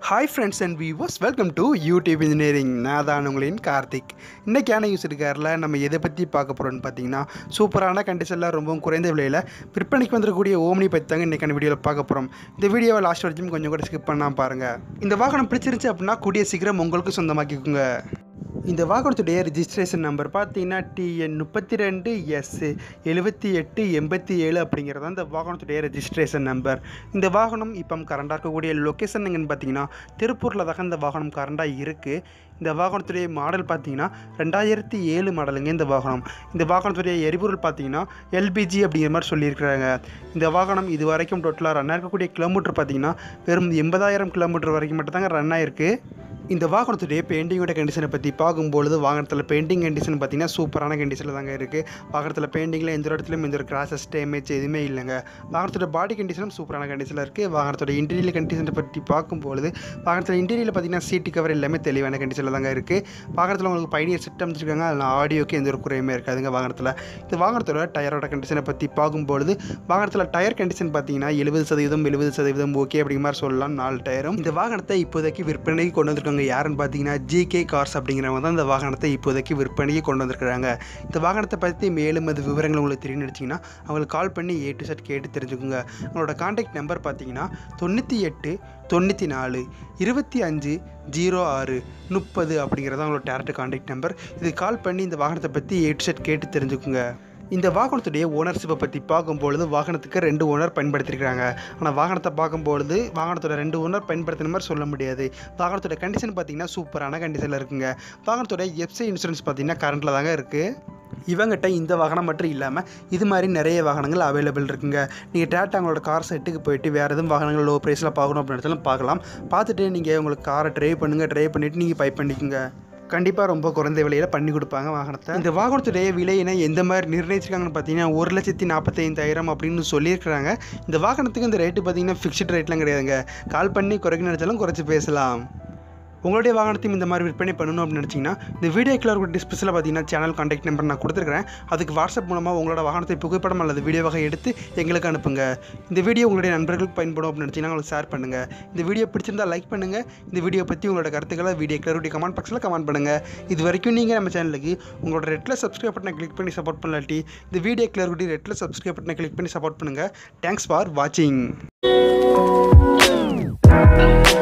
hi friends and viewers welcome to YouTube engineering நான் தான் உங்களின் கார்த்திக் இன்றைக்கான யூஸ் இருக்காரில் நம்ம எதை பற்றி பார்க்க போகிறோம்னு பார்த்தீங்கன்னா சூப்பரான கண்டிஷனில் ரொம்பவும் குறைந்த விலையில் விற்பனைக்கு வந்துருக்கக்கூடிய ஓம்னி பற்றி தாங்க இன்றைக்கான வீடியோவில் பார்க்க போகிறோம் இந்த வீடியோவை லாஸ்ட் வரைக்கும் கொஞ்சம் கூட ஸ்கிப் பண்ணாமல் பாருங்கள் இந்த வாகனம் பிடிச்சிருந்துச்சு அப்படின்னா கூடிய சீக்கிரம் உங்களுக்கு சொந்தமாக்கிக்கோங்க இந்த வாகனத்துடைய ரிஜிஸ்ட்ரேஷன் நம்பர் பார்த்தீங்கன்னா டிஎன் முப்பத்தி ரெண்டு எஸ் எழுபத்தி எட்டு எண்பத்தி ஏழு அப்படிங்கிறது தான் இந்த வாகனத்துடைய ரெஜிஸ்ட்ரேஷன் நம்பர் இந்த வாகனம் இப்போ கரண்டாக இருக்கக்கூடிய லொக்கேஷன் எங்கன்னு பார்த்தீங்கன்னா திருப்பூரில் தான் இந்த வாகனம் கரண்டாக இருக்குது இந்த வாகனத்துடைய மாடல் பார்த்தீங்கன்னா ரெண்டாயிரத்தி ஏழு மாடலுங்க இந்த வாகனம் இந்த வாகனத்துடைய எரிபொருள் பார்த்தீங்கன்னா எல்பிஜி அப்படிங்கிற மாதிரி சொல்லியிருக்கிறாங்க இந்த வாகனம் இது வரைக்கும் டோட்டலாக ரன் இருக்கக்கூடிய கிலோமீட்டர் பார்த்தீங்கன்னா வெறும் எண்பதாயிரம் கிலோமீட்டர் வரைக்கும் மட்டும் தாங்க ரன் ஆயிருக்கு இந்த வாகனத்துடைய பெயிண்டிங்கோட கண்டிஷனை பற்றி பார்க்கும்பொழுது வாகனத்தில் பெயிண்டிங் கண்டிஷன் பார்த்தீங்கன்னா சூப்பரான கண்டிஷனில் தாங்க இருக்குது வாகனத்தில் பெயிண்டிங்கில் எந்த ஒரு இடத்துலையும் எந்த ஒரு கிராசஸ் டேமேஜ் எதுவுமே இல்லைங்க வாகனத்தோட பாடி கண்டிஷனும் சூப்பரான கண்டிஷனில் இருக்குது வாகனத்தோட இன்டீரியல் கண்டிஷனை பற்றி பார்க்கும்பொழுது வாகனத்தில் இன்டீரியல் பார்த்தீங்கன்னா சீட்டு கவர் எல்லாமே தெளிவான கண்டிஷனில் தாங்க இருக்குது வாகனத்தில் உங்களுக்கு பயணியர் சிஸ்டம் வச்சுருக்காங்க அதில் ஆடியோக்கு எந்த ஒரு குறையுமே இருக்காதுங்க வாகனத்தில் இந்த வாகனத்தோட டயரோட கண்டிஷனை பற்றி பார்க்கும்பொழுது வாகனத்தில் டயர் கண்டிஷன் பார்த்தீங்கன்னா எழுபது சதவீதம் எழுபது சதவீதம் ஓகே அப்படிங்கிற மாதிரி சொல்லலாம் நாலு டயரும் இந்த வாகனத்தை இப்போதைக்கு விற்பனைக்கு கொண்டு வந்திருக்காங்க யாருன்னு பார்த்தீங்கன்னா ஜிகே கார்ஸ் அப்படிங்கிறவங்க தான் இந்த வாகனத்தை இப்போதைக்கு விற்பனைக்கு கொண்டு வந்திருக்கிறாங்க இந்த வாகனத்தை பற்றி மேலும் அது விவரங்கள் உங்களுக்கு தெரியும் நினச்சிங்கன்னா அவங்களுக்கு கால் பண்ணி ஏ டு செட் கேட்டு தெரிஞ்சுக்கோங்க அவங்களோட காண்டாக்ட் நம்பர் பார்த்தீங்கன்னா தொண்ணூற்றி எட்டு தொண்ணூற்றி நாலு இருபத்தி அஞ்சு ஜீரோ ஆறு முப்பது அப்படிங்கிறது அவங்களோட டேரக்ட் காண்டாக்ட் நம்பர் இது கால் பண்ணி இந்த வாகனத்தை பற்றி ஏ டு செட் கேட்டு தெரிஞ்சுக்கோங்க இந்த வாகனத்துடைய ஓனர்ஷிப்பை பற்றி பார்க்கும்பொழுது வாகனத்துக்கு ரெண்டு ஓனர் பயன்படுத்தியிருக்கிறாங்க ஆனால் வாகனத்தை பார்க்கும்பொழுது வாகனத்தோட ரெண்டு ஓனர் பயன்படுத்தின மாதிரி சொல்ல முடியாது வாகனத்தோட கண்டிஷன் பார்த்தீங்கன்னா சூப்பரான கண்டிஷனில் இருக்குங்க வாகனத்தோட எஃப்சி இன்சூரன்ஸ் பார்த்தீங்கன்னா கரண்ட்டில் தாங்க இருக்குது இவங்ககிட்ட இந்த வாகனம் மட்டும் இல்லாமல் இது மாதிரி நிறைய வாகனங்கள் அவைலபிள் இருக்குங்க நீங்கள் டேரக்டாக அவங்களோட கார் செட்டுக்கு போயிட்டு வேறு எதுவும் வாகனங்கள் லோ ப்ரைஸில் பார்க்கணும் அப்படின்னு பார்க்கலாம் பார்த்துட்டு நீங்கள் உங்களுக்கு காரை ட்ரைவ் பண்ணுங்கள் ட்ரைவ் பண்ணிவிட்டு நீங்கள் பை பண்ணிக்கோங்க கண்டிப்பாக ரொம்ப குறைந்த விலையில் பண்ணி கொடுப்பாங்க வாகனத்தை இந்த வாகனத்துடைய விலையினை எந்த மாதிரி நிர்ணயிச்சிருக்காங்கன்னு பார்த்தீங்கன்னா ஒரு லட்சத்தி நாற்பத்தைந்தாயிரம் அப்படின்னு சொல்லியிருக்கிறாங்க இந்த வாகனத்துக்கு இந்த ரேட்டு பார்த்தீங்கன்னா ஃபிக்ஸ்ட் ரேட்லாம் கிடையாதுங்க கால் பண்ணி குறைக்க நினச்சாலும் குறைச்சி பேசலாம் உங்களுடைய வாகனத்தையும் இந்த மாதிரி விற்பனை பண்ணணும் அப்படின்னு நினச்சிங்கன்னா இந்த வீடியோ கிளர் டிஸ்பிளேஸில் பார்த்தீங்கன்னா சேனல் காண்டாக்ட் நம்பர் நான் கொடுத்துருக்கிறேன் அதுக்கு வாட்ஸ்அப் மூலமாக உங்களோட வாகனத்தை புகைப்படம் அல்லது வீடியோவாக எடுத்து எங்களுக்கு அனுப்புங்க இந்த வீடியோ உங்களுடைய நண்பர்களுக்கு பயன்படும் அப்படின்னு நினச்சிங்கன்னா உங்களுக்கு ஷேர் பண்ணுங்கள் இந்த வீடியோ பிடிச்சிருந்தா லைக் பண்ணுங்கள் இந்த வீடியோ பற்றி உங்களோட கருத்துக்களை வீடியோ கிளருடைய கமெண்ட் பாக்ஸில் கமெண்ட் பண்ணுங்கள் இது வரைக்கும் நீங்கள் நம்ம சேனலுக்கு உங்களோட ரெட்டில் சப்ஸ்கிரைப் பட்டனை கிளிக் பண்ணி சப்போர்ட் பண்ணலாட்டி இந்த வீடியோ கிளருடைய ரெட்டில் சப்ஸ்கிரைப் பட்டனை கிளிக் பண்ணி சப்போர்ட் பண்ணுங்கள் தேங்க்ஸ் ஃபார் வாட்சிங்